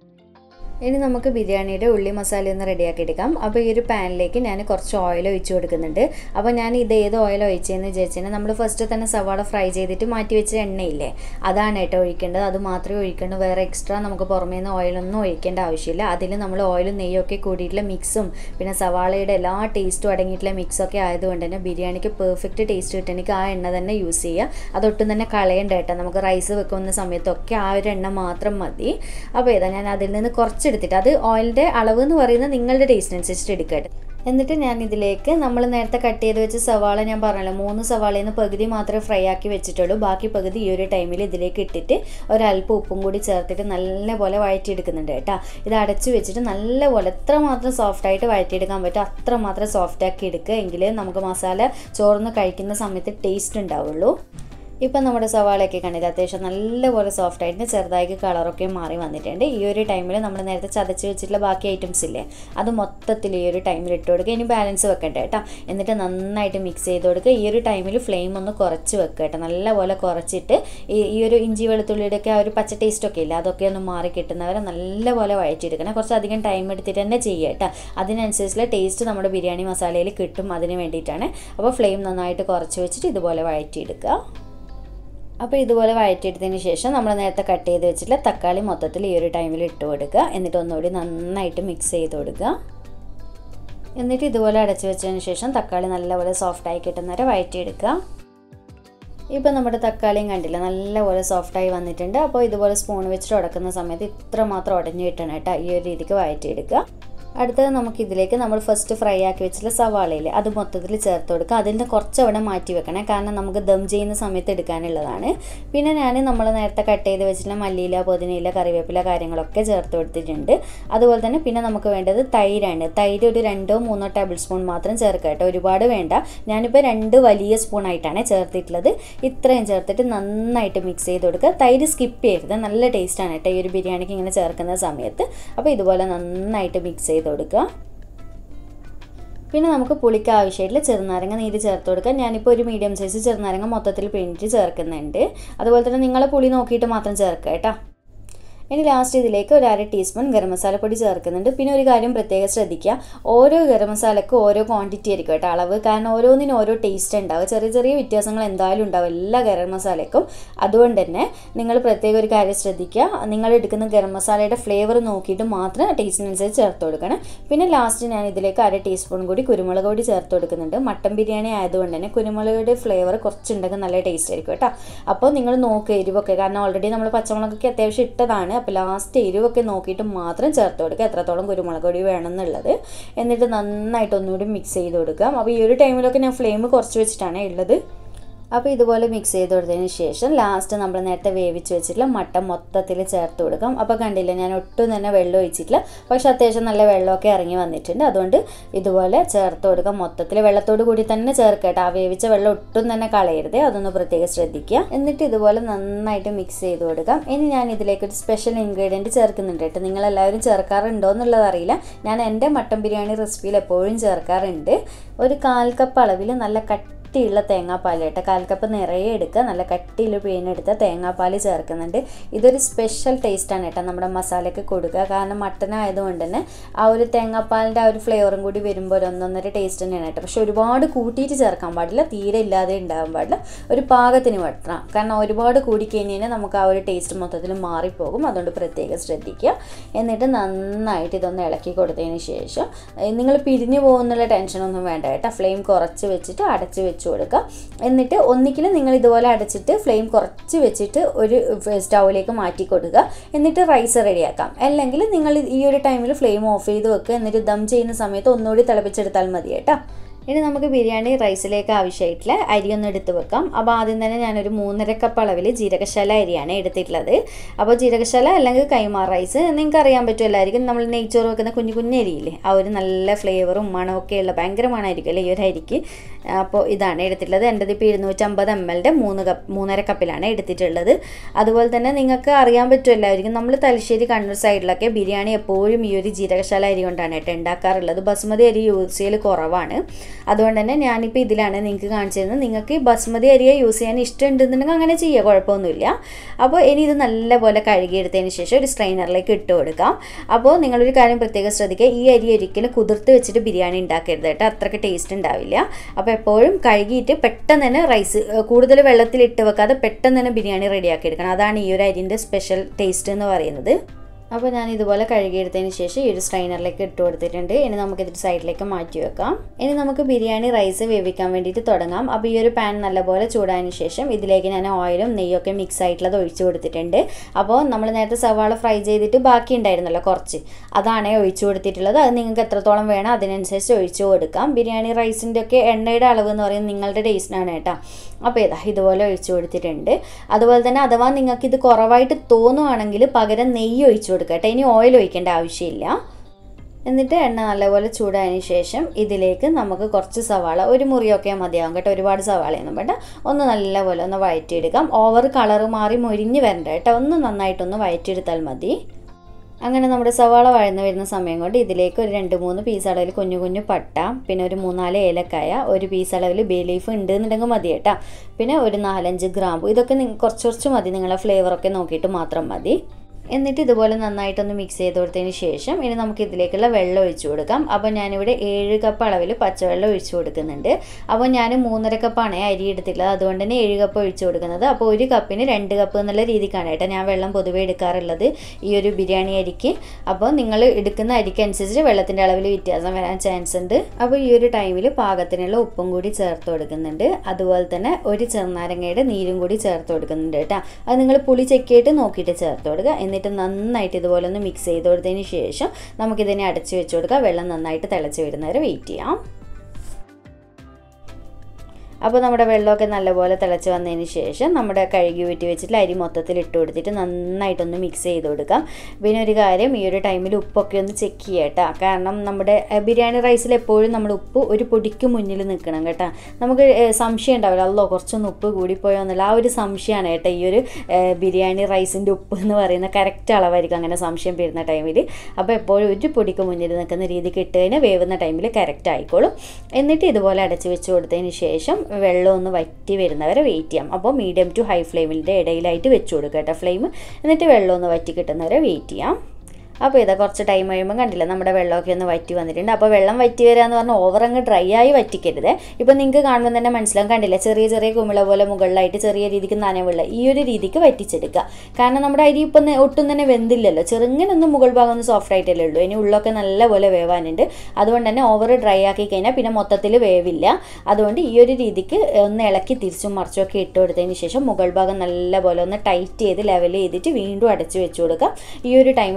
ഇനി നമുക്ക് ബിരിയാണിയുടെ ഉള്ളി മസാല ഒന്ന് റെഡിയാക്കി എടുക്കാം അപ്പോൾ ഈ ഒരു പാനിലേക്ക് ഞാൻ കുറച്ച് ഓയിൽ ഒഴിച്ച് കൊടുക്കുന്നുണ്ട് അപ്പോൾ ഞാൻ ഇത് ഏത് ഓയിൽ ഒഴിച്ചതെന്ന് വിചാരിച്ചാൽ നമ്മൾ ഫസ്റ്റ് തന്നെ സവാള ഫ്രൈ ചെയ്തിട്ട് മാറ്റി വെച്ച എണ്ണയില്ലേ അതാണ് കേട്ടോ ഒഴിക്കേണ്ടത് അത് മാത്രമേ ഒഴിക്കേണ്ടൂ വേറെ എക്സ്ട്രാ നമുക്ക് പുറമേ നിന്ന് ഓയിലൊന്നും ഒഴിക്കേണ്ട ആവശ്യമില്ല അതിൽ നമ്മൾ ഓയിലും നെയ്യൊക്കെ കൂടിയിട്ടുള്ള മിക്സും പിന്നെ സവാളയുടെ എല്ലാ ടേസ്റ്റും അടങ്ങിയിട്ടുള്ള മിക്സൊക്കെ ആയതുകൊണ്ട് തന്നെ ബിരിയാണിക്ക് പെർഫെക്റ്റ് ടേസ്റ്റ് കിട്ടണമെങ്കിൽ ആ എണ്ണ തന്നെ യൂസ് ചെയ്യുക അതൊട്ടും തന്നെ കളയണ്ട കേട്ടോ നമുക്ക് റൈസ് വെക്കുന്ന സമയത്തൊക്കെ ആ ഒരു എണ്ണ മാത്രം മതി അപ്പോൾ ഏതാ ഞാൻ അതിൽ നിന്ന് കുറച്ചെടുത്തിട്ട് അത് ഓയിലിൻ്റെ അളവ് എന്ന് പറയുന്നത് നിങ്ങളുടെ ടേസ്റ്റിനനുസരിച്ചിട്ട് എടുക്കട്ടെ എന്നിട്ട് ഞാൻ ഇതിലേക്ക് നമ്മൾ നേരത്തെ കട്ട് ചെയ്ത് വെച്ച സവാള ഞാൻ പറഞ്ഞല്ലോ മൂന്ന് സവാളയിൽ നിന്ന് പകുതി മാത്രമേ ഫ്രൈ ആക്കി വെച്ചിട്ടുള്ളൂ ബാക്കി പകുതി ഈ ഒരു ടൈമിൽ ഇതിലേക്ക് ഇട്ടിട്ട് ഒരല്പം ഉപ്പും കൂടി ചേർത്തിട്ട് നല്ലപോലെ വഴറ്റിയെടുക്കുന്നുണ്ട് കേട്ടോ ഇത് അടച്ചു വെച്ചിട്ട് നല്ലപോലെ എത്ര മാത്രം സോഫ്റ്റ് ആയിട്ട് വഴറ്റിയെടുക്കാൻ പറ്റും അത്ര മാത്രം സോഫ്റ്റ് ആക്കി എടുക്കുക എങ്കിലേ നമുക്ക് മസാല ചോർന്ന് കഴിക്കുന്ന സമയത്ത് ടേസ്റ്റ് ഉണ്ടാവുള്ളൂ ഇപ്പം നമ്മുടെ സവാളയൊക്കെ കണ്ടില്ല അത്യാവശ്യം നല്ലപോലെ സോഫ്റ്റ് ആയിട്ട് ചെറുതായിട്ട് കളറൊക്കെ മാറി വന്നിട്ടുണ്ട് ഈ ഒരു ടൈമിൽ നമ്മൾ നേരത്തെ ചതച്ച് വെച്ചിട്ടുള്ള ബാക്കി ഐറ്റംസ് ഇല്ലേ അത് മൊത്തത്തിൽ ഈ ഒരു ടൈമിൽ ഇട്ട് കൊടുക്കുക ഇനി ബാലൻസ് വെക്കണ്ട കേട്ടോ എന്നിട്ട് നന്നായിട്ട് മിക്സ് ചെയ്ത് കൊടുക്കുക ഈ ഒരു ടൈമിൽ ഫ്ലെയിം ഒന്ന് കുറച്ച് വെക്കുക കേട്ടോ നല്ലപോലെ കുറച്ചിട്ട് ഈ ഈ ഒരു ഇഞ്ചി വെളുത്തുള്ളിയുടെ ഒക്കെ ആ ഒരു പച്ച ടേസ്റ്റ് ഒക്കെ ഇല്ല അതൊക്കെ ഒന്ന് മാറി കിട്ടുന്നവരെ നല്ലപോലെ വഴറ്റിയെടുക്കണം കുറച്ച് അധികം ടൈം എടുത്തിട്ട് തന്നെ ചെയ്യുക കേട്ടോ അതിനനുസരിച്ചുള്ള ടേസ്റ്റ് നമ്മുടെ ബിരിയാണി മസാലയിൽ കിട്ടും അതിന് വേണ്ടിയിട്ടാണ് അപ്പോൾ ഫ്ലെയിം നന്നായിട്ട് കുറച്ച് വെച്ചിട്ട് ഇതുപോലെ വഴറ്റിയെടുക്കുക അപ്പോൾ ഇതുപോലെ വഴറ്റിയെടുത്തതിന് ശേഷം നമ്മൾ നേരത്തെ കട്ട് ചെയ്ത് വെച്ചിട്ടുള്ള തക്കാളി മൊത്തത്തിൽ ഈ ഒരു ടൈമിൽ ഇട്ട് കൊടുക്കുക എന്നിട്ട് ഒന്നുകൂടി നന്നായിട്ട് മിക്സ് ചെയ്ത് കൊടുക്കുക എന്നിട്ട് ഇതുപോലെ അടച്ചു വെച്ചതിന് ശേഷം തക്കാളി നല്ലപോലെ സോഫ്റ്റായി കിട്ടുന്നവരെ വഴറ്റിയെടുക്കുക ഇപ്പം നമ്മുടെ തക്കാളിയും കണ്ടില്ല നല്ലപോലെ സോഫ്റ്റായി വന്നിട്ടുണ്ട് അപ്പോൾ ഇതുപോലെ സ്പൂൺ വെച്ചിട്ട് ഉടക്കുന്ന സമയത്ത് ഇത്ര മാത്രം ഉടഞ്ഞു കിട്ടണം കേട്ടോ ഈ ഒരു രീതിക്ക് വഴറ്റിയെടുക്കുക അടുത്തത് നമുക്ക് ഇതിലേക്ക് നമ്മൾ ഫസ്റ്റ് ഫ്രൈ ആക്കി വെച്ചിട്ടുള്ള സവാളയിൽ അത് മൊത്തത്തിൽ ചേർത്ത് കൊടുക്കുക അതിൽ നിന്ന് കുറച്ച് അവിടെ മാറ്റി വെക്കണം കാരണം നമുക്ക് ദം ചെയ്യുന്ന സമയത്ത് എടുക്കാനുള്ളതാണ് പിന്നെ ഞാൻ നമ്മൾ നേരത്തെ കട്ട് ചെയ്ത് വെച്ചിട്ടുള്ള മല്ലിയില പുതിനയില കറിവേപ്പില കാര്യങ്ങളൊക്കെ ചേർത്ത് കൊടുത്തിട്ടുണ്ട് അതുപോലെ തന്നെ പിന്നെ നമുക്ക് വേണ്ടത് തൈരാണ് തൈര് ഒരു രണ്ടോ മൂന്നോ ടേബിൾ സ്പൂൺ മാത്രം ചേർക്കുക കേട്ടോ ഒരുപാട് വേണ്ട ഞാനിപ്പോൾ രണ്ട് വലിയ സ്പൂൺ ആയിട്ടാണ് ചേർത്തിട്ടുള്ളത് ഇത്രയും ചേർത്തിട്ട് നന്നായിട്ട് മിക്സ് ചെയ്ത് കൊടുക്കുക തൈര് സ്കിപ്പ് ചെയ്യരുത് നല്ല ടേസ്റ്റാണ് കേട്ടോ ഈ ഒരു ബിരിയാണിക്ക് ഇങ്ങനെ ചേർക്കുന്ന സമയത്ത് അപ്പോൾ ഇതുപോലെ നന്നായിട്ട് മിക്സ് ചെയ്ത് കൊടുക്കുക പിന്നെ നമുക്ക് പുളിക്ക് ആവശ്യമായിട്ടുള്ള ചെറുനാരങ്ങ നീര് ചേർത്ത് കൊടുക്കാം ഞാനിപ്പോൾ ഒരു മീഡിയം സൈസ് ചെറുനാരങ്ങ മൊത്തത്തിൽ പിഴിഞ്ഞിട്ട് ചേർക്കുന്നുണ്ട് അതുപോലെ തന്നെ നിങ്ങളെ പുളി നോക്കിയിട്ട് മാത്രം ചേർക്കുക കേട്ടോ ഇനി ലാസ്റ്റ് ഇതിലേക്ക് ഒരു അര ടീസ്പൂൺ ഗരം മസാലപ്പൊടി ചേർക്കുന്നുണ്ട് പിന്നെ ഒരു കാര്യം പ്രത്യേകം ശ്രദ്ധിക്കുക ഓരോ ഗരം മസാലക്കും ഓരോ ക്വാണ്ടിറ്റി ആയിരിക്കും കേട്ടോ അളവ് കാരണം ഓരോന്നിനും ഓരോ ടേസ്റ്റ് ഉണ്ടാവും ചെറിയ ചെറിയ വ്യത്യാസങ്ങൾ എന്തായാലും ഉണ്ടാവും എല്ലാ ഗരം മസാലയ്ക്കും അതുകൊണ്ട് തന്നെ നിങ്ങൾ പ്രത്യേക ഒരു കാര്യം ശ്രദ്ധിക്കുക നിങ്ങൾ എടുക്കുന്ന ഗരം മസാലയുടെ ഫ്ലേവർ നോക്കിയിട്ട് മാത്രം ടേസ്റ്റിനനുസരിച്ച് ചേർത്ത് കൊടുക്കണം പിന്നെ ലാസ്റ്റ് ഞാൻ ഇതിലേക്ക് അര ടീസ്പൂൺ കൂടി കുരുമുളക് പൊടി ചേർത്ത് കൊടുക്കുന്നുണ്ട് മട്ടൻ ബിരിയാണി ആയതുകൊണ്ട് തന്നെ കുരുമുളകുടെ ഫ്ലേവർ കുറച്ചുണ്ടെങ്കിൽ നല്ല ടേസ്റ്റ് ആയിരിക്കും കേട്ടോ അപ്പോൾ നിങ്ങൾ നോക്കുക എരിവൊക്കെ കാരണം ഓൾറെഡി നമ്മൾ പച്ചമുളകൊക്കെ അത്യാവശ്യം ഇട്ടതാണ് അപ്പോൾ ലാസ്റ്റ് എരിവൊക്കെ നോക്കിയിട്ട് മാത്രം ചേർത്ത് കൊടുക്കുക എത്രത്തോളം കുരുമുളക് പൊടി വേണമെന്നുള്ളത് എന്നിട്ട് നന്നായിട്ട് ഒന്നുകൂടി മിക്സ് ചെയ്ത് കൊടുക്കുക അപ്പോൾ ഈ ഒരു ടൈമിലൊക്കെ ഞാൻ ഫ്ലെയിം കുറച്ച് വെച്ചിട്ടാണ് ഉള്ളത് അപ്പോൾ ഇതുപോലെ മിക്സ് ചെയ്ത് കൊടുത്തതിന് ശേഷം ലാസ്റ്റ് നമ്മൾ നേരത്തെ വേവിച്ച് വെച്ചിട്ടുള്ള മട്ടൻ മൊത്തത്തിൽ ചേർത്ത് കൊടുക്കാം അപ്പോൾ കണ്ടില്ല ഞാൻ ഒട്ടും തന്നെ വെള്ളം ഒഴിച്ചിട്ടില്ല പക്ഷെ അത്യാവശ്യം നല്ല വെള്ളമൊക്കെ ഇറങ്ങി വന്നിട്ടുണ്ട് അതുകൊണ്ട് ഇതുപോലെ ചേർത്ത് കൊടുക്കാം മൊത്തത്തിൽ വെള്ളത്തോട് കൂടി തന്നെ ചേർക്കട്ടെ ആ വേവിച്ച വെള്ളം ഒട്ടും തന്നെ കളയരുത് അതൊന്ന് പ്രത്യേകം ശ്രദ്ധിക്കുക എന്നിട്ട് ഇതുപോലെ നന്നായിട്ട് മിക്സ് ചെയ്ത് കൊടുക്കാം ഇനി ഞാൻ ഇതിലേക്ക് ഒരു സ്പെഷ്യൽ ഇൻഗ്രീഡിയൻറ്റ് ചേർക്കുന്നുണ്ട് കേട്ടോ നിങ്ങളെല്ലാവരും ചേർക്കാറുണ്ടോ എന്നുള്ളത് അറിയില്ല ഞാൻ എൻ്റെ മട്ടൻ ബിരിയാണി റെസിപ്പിയിൽ എപ്പോഴും ചേർക്കാറുണ്ട് ഒരു കാൽ കപ്പ് അളവിൽ നല്ല കട്ട് കട്ടിയുള്ള തേങ്ങാപ്പാൽ കേട്ടോ കാൽ കപ്പ് നിറയെ എടുക്കുക നല്ല കട്ടിയിൽ പിഴിഞ്ഞെടുത്ത തേങ്ങാപ്പാൽ ചേർക്കുന്നുണ്ട് ഇതൊരു സ്പെഷ്യൽ ടേസ്റ്റാണ് കേട്ടോ നമ്മുടെ മസാലയ്ക്ക് കൊടുക്കുക കാരണം മട്ടൻ ആയതുകൊണ്ട് തന്നെ ആ ഒരു തേങ്ങാപ്പാലിൻ്റെ ആ ഒരു ഫ്ലേവറും കൂടി വരുമ്പോൾ ഒരു ഒന്നൊന്നര ടേസ്റ്റ് തന്നെയാണ് കേട്ടോ പക്ഷെ ഒരുപാട് കൂട്ടിയിട്ട് ചേർക്കാൻ പാടില്ല തീരെ ഇല്ലാതെ ഉണ്ടാകാൻ പാടില്ല ഒരു പാകത്തിന് വെട്ടണം കാരണം ഒരുപാട് കൂടി കഴിഞ്ഞാൽ നമുക്ക് ആ ഒരു ടേസ്റ്റ് മൊത്തത്തിൽ മാറിപ്പോകും അതുകൊണ്ട് പ്രത്യേകം ശ്രദ്ധിക്കുക എന്നിട്ട് നന്നായിട്ട് ഇതൊന്ന് ഇളക്കി കൊടുത്തതിന് ശേഷം നിങ്ങൾ പിരിഞ്ഞു പോകുന്നുള്ള ടെൻഷനൊന്നും വേണ്ട കേട്ടോ ഫ്ലെയിം കുറച്ച് വെച്ചിട്ട് അടച്ച് വെച്ച് വെച്ച് കൊടുക്കുക എന്നിട്ട് ഒന്നിക്കിൽ നിങ്ങൾ ഇതുപോലെ അടച്ചിട്ട് ഫ്ലെയിം കുറച്ച് വെച്ചിട്ട് ഒരു സ്റ്റൗവിലേക്ക് മാറ്റി കൊടുക്കുക എന്നിട്ട് റൈസ് റെഡിയാക്കാം അല്ലെങ്കിൽ നിങ്ങൾ ഈ ഒരു ടൈമിൽ ഫ്ലെയിം ഓഫ് ചെയ്ത് വെക്കുക എന്നിട്ട് ദം ചെയ്യുന്ന സമയത്ത് ഒന്നുകൂടി തിളപ്പിച്ചെടുത്താൽ മതി കേട്ടോ ഇനി നമുക്ക് ബിരിയാണി റൈസിലേക്ക് ആവശ്യമായിട്ടുള്ള അരി ഒന്ന് എടുത്ത് വെക്കാം അപ്പോൾ ആദ്യം തന്നെ ഞാനൊരു മൂന്നര കപ്പ് അളവിൽ ജീരകശാല അരിയാണ് എടുത്തിട്ടുള്ളത് അപ്പോൾ ജീരകശാല അല്ലെങ്കിൽ കൈമാർ റൈസ് നിങ്ങൾക്ക് അറിയാൻ പറ്റും എല്ലാവർക്കും നമ്മൾ നെയ്ച്ചോറ് വെക്കുന്ന കുഞ്ഞു കുഞ്ഞു അരിയില്ലേ ആ ഒരു നല്ല ഫ്ലേവറും മണമൊക്കെ ഉള്ള ഭയങ്കര മണമായിരിക്കും അല്ലേ ഈ ഒരു അരിക്ക് അപ്പോൾ ഇതാണ് എടുത്തിട്ടുള്ളത് എൻ്റെ ഇപ്പോൾ ഇരുന്നൂറ്റമ്പത് എം എല്ലിൻ്റെ മൂന്ന് കപ്പ് മൂന്നര കപ്പിലാണ് എടുത്തിട്ടുള്ളത് അതുപോലെ തന്നെ നിങ്ങൾക്ക് അറിയാൻ പറ്റും എല്ലാവർക്കും നമ്മൾ തലശ്ശേരി കണ്ണൂർ സൈഡിലൊക്കെ ബിരിയാണി എപ്പോഴും ഈ ഒരു ജീരകശാല അരി കൊണ്ടാണ് കേട്ടോ ഉണ്ടാക്കാറുള്ളത് ബസുമതി അരി യൂസ് ചെയ്യൽ കുറവാണ് അതുകൊണ്ട് തന്നെ ഞാനിപ്പോൾ ഇതിലാണ് നിങ്ങൾക്ക് കാണിച്ചു തരുന്നത് നിങ്ങൾക്ക് ഈ ബസ്മതി അരിയെ യൂസ് ചെയ്യാൻ ഇഷ്ടമുണ്ടെന്നുണ്ടെങ്കിൽ അങ്ങനെ ചെയ്യുക കുഴപ്പമൊന്നുമില്ല അപ്പോൾ ഇനി ഇത് നല്ലപോലെ കഴുകിയെടുത്തതിന് ശേഷം ഒരു സ്ട്രെയിനറിലേക്ക് ഇട്ട് കൊടുക്കാം അപ്പോൾ നിങ്ങളൊരു കാര്യം പ്രത്യേകം ശ്രദ്ധിക്കുക ഈ അരി ഒരിക്കലും കുതിർത്ത് വെച്ചിട്ട് ബിരിയാണി ഉണ്ടാക്കരുത് കേട്ടോ അത്രയ്ക്ക് ടേസ്റ്റ് ഉണ്ടാവില്ല അപ്പോൾ എപ്പോഴും കഴുകിയിട്ട് പെട്ടെന്ന് തന്നെ റൈസ് കൂടുതൽ വെള്ളത്തിൽ ഇട്ട് വെക്കാതെ പെട്ടെന്ന് തന്നെ ബിരിയാണി റെഡിയാക്കി എടുക്കണം അതാണ് ഈ ഒരു അരിൻ്റെ സ്പെഷ്യൽ ടേസ്റ്റ് എന്ന് പറയുന്നത് അപ്പോൾ ഞാൻ ഇതുപോലെ കഴുകിയെടുത്തതിന് ശേഷം ഈ ഒരു സ്ട്രൈനറിലേക്ക് ഇട്ട് കൊടുത്തിട്ടുണ്ട് ഇനി നമുക്കിതൊരു സൈഡിലേക്ക് മാറ്റി വെക്കാം ഇനി നമുക്ക് ബിരിയാണി റൈസ് വേവിക്കാൻ വേണ്ടിയിട്ട് തുടങ്ങാം അപ്പോൾ ഈ ഒരു പാൻ നല്ലപോലെ ചൂടായതിന് ശേഷം ഇതിലേക്ക് ഞാൻ ഓയിലും നെയ്യൊക്കെ മിക്സ് ആയിട്ടുള്ളത് ഒഴിച്ചു കൊടുത്തിട്ടുണ്ട് അപ്പോൾ നമ്മൾ നേരത്തെ സവാള ഫ്രൈ ചെയ്തിട്ട് ബാക്കി ഉണ്ടായിരുന്നല്ലോ കുറച്ച് അതാണ് ഒഴിച്ചു കൊടുത്തിട്ടുള്ളത് അത് നിങ്ങൾക്ക് എത്രത്തോളം വേണം അതിനനുസരിച്ച് ഒഴിച്ചു കൊടുക്കാം ബിരിയാണി റൈസിൻ്റെ ഒക്കെ എണ്ണയുടെ അളവ് എന്ന് പറയുന്നത് നിങ്ങളുടെ ടേസ്റ്റിനാണ് കേട്ടോ അപ്പോൾ ഇതാ ഇതുപോലെ ഒഴിച്ചു കൊടുത്തിട്ടുണ്ട് അതുപോലെ തന്നെ അഥവാ നിങ്ങൾക്ക് ഇത് കുറവായിട്ട് തോന്നുവാണെങ്കിൽ പകരം നെയ്യ് ഒഴിച്ചു കൊടുക്കുക കേട്ടോ ഇനി ഓയിൽ ഒഴിക്കേണ്ട ആവശ്യമില്ല എന്നിട്ട് എണ്ണ നല്ലപോലെ ചൂടായതിന് ശേഷം ഇതിലേക്ക് നമുക്ക് കുറച്ച് സവാള ഒരു മുറിയൊക്കെ മതിയാവും കേട്ടോ ഒരുപാട് സവാളയൊന്നും വേണ്ട ഒന്ന് നല്ലപോലെ ഒന്ന് വഴറ്റിയെടുക്കാം ഓവർ കളറ് മാറി മൊരിഞ്ഞ് വരണ്ട കേട്ടോ ഒന്ന് നന്നായിട്ടൊന്ന് വഴറ്റിയെടുത്താൽ മതി അങ്ങനെ നമ്മുടെ സവാള വഴന്ന് വരുന്ന സമയം കൊണ്ട് ഇതിലേക്ക് ഒരു രണ്ട് മൂന്ന് പീസ് അളവിൽ കുഞ്ഞു കുഞ്ഞു പട്ട പിന്നെ ഒരു മൂന്നാല് ഏലക്കായ ഒരു പീസ് അളവിൽ ബേ ലീഫ് ഉണ്ട് എന്നുണ്ടെങ്കിൽ മതി കേട്ടോ പിന്നെ ഒരു നാലഞ്ച് ഗ്രാമ്പു ഇതൊക്കെ കുറച്ച് കുറച്ച് മതി നിങ്ങളെ ഫ്ലേവറൊക്കെ നോക്കിയിട്ട് മാത്രം മതി എന്നിട്ട് ഇതുപോലെ നന്നായിട്ടൊന്ന് മിക്സ് ചെയ്ത് കൊടുത്തതിന് ശേഷം ഇനി നമുക്ക് ഇതിലേക്കുള്ള വെള്ളം ഒഴിച്ചു കൊടുക്കാം അപ്പോൾ ഞാനിവിടെ ഏഴ് കപ്പ് അളവിൽ പച്ചവെള്ളം ഒഴിച്ചു കൊടുക്കുന്നുണ്ട് അപ്പോൾ ഞാൻ മൂന്നര കപ്പാണ് അരി എടുത്തിട്ടുള്ളത് അതുകൊണ്ട് തന്നെ ഏഴ് കപ്പ് ഒഴിച്ചു കൊടുക്കുന്നത് അപ്പോൾ ഒരു കപ്പിന് രണ്ട് കപ്പ് എന്നുള്ള രീതിക്കാണ് കേട്ടോ ഞാൻ വെള്ളം പൊതുവേ എടുക്കാറുള്ളത് ഈ ഒരു ബിരിയാണി അരിക്ക് അപ്പോൾ നിങ്ങൾ എടുക്കുന്ന അരിക്കനുസരിച്ച് വെള്ളത്തിൻ്റെ അളവിൽ വ്യത്യാസം വരാൻ ചാൻസ് ഉണ്ട് അപ്പോൾ ഈ ഒരു ടൈമിൽ പാകത്തിനുള്ള ഉപ്പും കൂടി ചേർത്ത് കൊടുക്കുന്നുണ്ട് അതുപോലെ തന്നെ ഒരു ചെറുനാരങ്ങയുടെ നീരും കൂടി ചേർത്ത് കൊടുക്കുന്നുണ്ട് കേട്ടോ അത് നിങ്ങൾ പുളി ചെക്കിയിട്ട് നോക്കിയിട്ട് ചേർത്ത് കൊടുക്കുക എന്നിട്ട് നന്നായിട്ട് ഇതുപോലെ ഒന്ന് മിക്സ് ചെയ്ത് കൊടുത്തതിന് ശേഷം നമുക്കിതിനെ അടച്ച് വെച്ച് കൊടുക്കുക വെള്ളം നന്നായിട്ട് തിളച്ച് വരുന്നവരെ വെയിറ്റ് ചെയ്യാം അപ്പോൾ നമ്മുടെ വെള്ളമൊക്കെ നല്ലപോലെ തിളച്ച് വന്നതിന് ശേഷം നമ്മുടെ കഴുകി ഊറ്റി വെച്ചിട്ട് അരി മൊത്തത്തിൽ ഇട്ട് കൊടുത്തിട്ട് നന്നായിട്ടൊന്ന് മിക്സ് ചെയ്ത് കൊടുക്കാം പിന്നെ ഒരു കാര്യം ഈ ഒരു ടൈമിൽ ഉപ്പൊക്കെ ഒന്ന് ചെക്ക് ചെയ്യട്ടോ കാരണം നമ്മുടെ ബിരിയാണി റൈസിൽ എപ്പോഴും നമ്മുടെ ഉപ്പ് ഒരു പൊടിക്ക് മുന്നിൽ നിൽക്കണം കേട്ടോ നമുക്ക് സംശയം ഉണ്ടാവില്ല അല്ലോ കുറച്ചൊന്ന് ഉപ്പ് കൂടിപ്പോയോ എന്നുള്ള ആ ഒരു സംശയമാണ് കേട്ടോ ഈ ഒരു ബിരിയാണി റൈസിൻ്റെ ഉപ്പ് എന്ന് പറയുന്ന കറക്റ്റ് അളവായിരിക്കും അങ്ങനെ സംശയം വരുന്ന ടൈമിൽ അപ്പോൾ എപ്പോഴും ഒരു പൊടിക്ക് മുന്നിൽ നിൽക്കുന്ന രീതിക്ക് ഇട്ട് കഴിഞ്ഞാൽ വേവുന്ന ടൈമിൽ കറക്റ്റ് ആയിക്കോളും എന്നിട്ട് ഇതുപോലെ അടച്ച് വെച്ച് കൊടുത്തതിന് ശേഷം വെള്ളം ഒന്ന് വറ്റി വരുന്നവരെ വെയിറ്റ് ചെയ്യാം അപ്പോൾ മീഡിയം ടു ഹൈ ഫ്ലെയിമിൻ്റെ ഇടയിലായിട്ട് വെച്ച് കൊടുക്കുക കേട്ടോ ഫ്ലെയിം എന്നിട്ട് വെള്ളം ഒന്ന് വറ്റി കിട്ടുന്നവരെ വെയിറ്റ് ചെയ്യാം അപ്പോൾ ഇതാ കുറച്ച് ടൈം കഴിയുമ്പോൾ കണ്ടില്ല നമ്മുടെ വെള്ളമൊക്കെ ഒന്ന് വറ്റി വന്നിട്ടുണ്ട് അപ്പോൾ വെള്ളം വറ്റി വരിക എന്ന് പറഞ്ഞാൽ ഓവർ അങ്ങ് ഡ്രൈ ആയി വറ്റിക്കരുത് ഇപ്പോൾ നിങ്ങൾക്ക് കാണുമ്പോൾ തന്നെ മനസ്സിലാവും കണ്ടില്ല ചെറിയ ചെറിയ കുമിള പോലെ മുകളിലായിട്ട് ചെറിയ രീതിക്ക് നനവുള്ള ഈ ഒരു രീതിക്ക് വറ്റിച്ചെടുക്കുക കാരണം നമ്മുടെ അരി ഇപ്പം ഒട്ടും തന്നെ വെന്തില്ലല്ലോ ചെറുങ്ങനെ ഒന്ന് മുകൾ ഭാഗം ഒന്ന് സോഫ്റ്റ് ആയിട്ടല്ലേ ഉള്ളൂ ഇനി ഉള്ളൊക്കെ നല്ലപോലെ വേവാനുണ്ട് അതുകൊണ്ട് തന്നെ ഓവർ ഡ്രൈ ആക്കി കഴിഞ്ഞാൽ പിന്നെ മൊത്തത്തിൽ വേവില്ല അതുകൊണ്ട് ഈ ഒരു രീതിക്ക് ഒന്ന് ഇളക്കി തിരിച്ചും മറിച്ചും ഒക്കെ ഇട്ട് കൊടുത്തതിന് ശേഷം മുകൾ ഭാഗം നല്ലപോലെ ഒന്ന് ടൈറ്റ് ചെയ്ത് ലെവൽ ചെയ്തിട്ട് വീണ്ടും അടച്ച് വെച്ച് കൊടുക്കുക ഈ ഒരു ടൈമിൽ ഫ്ലെയിം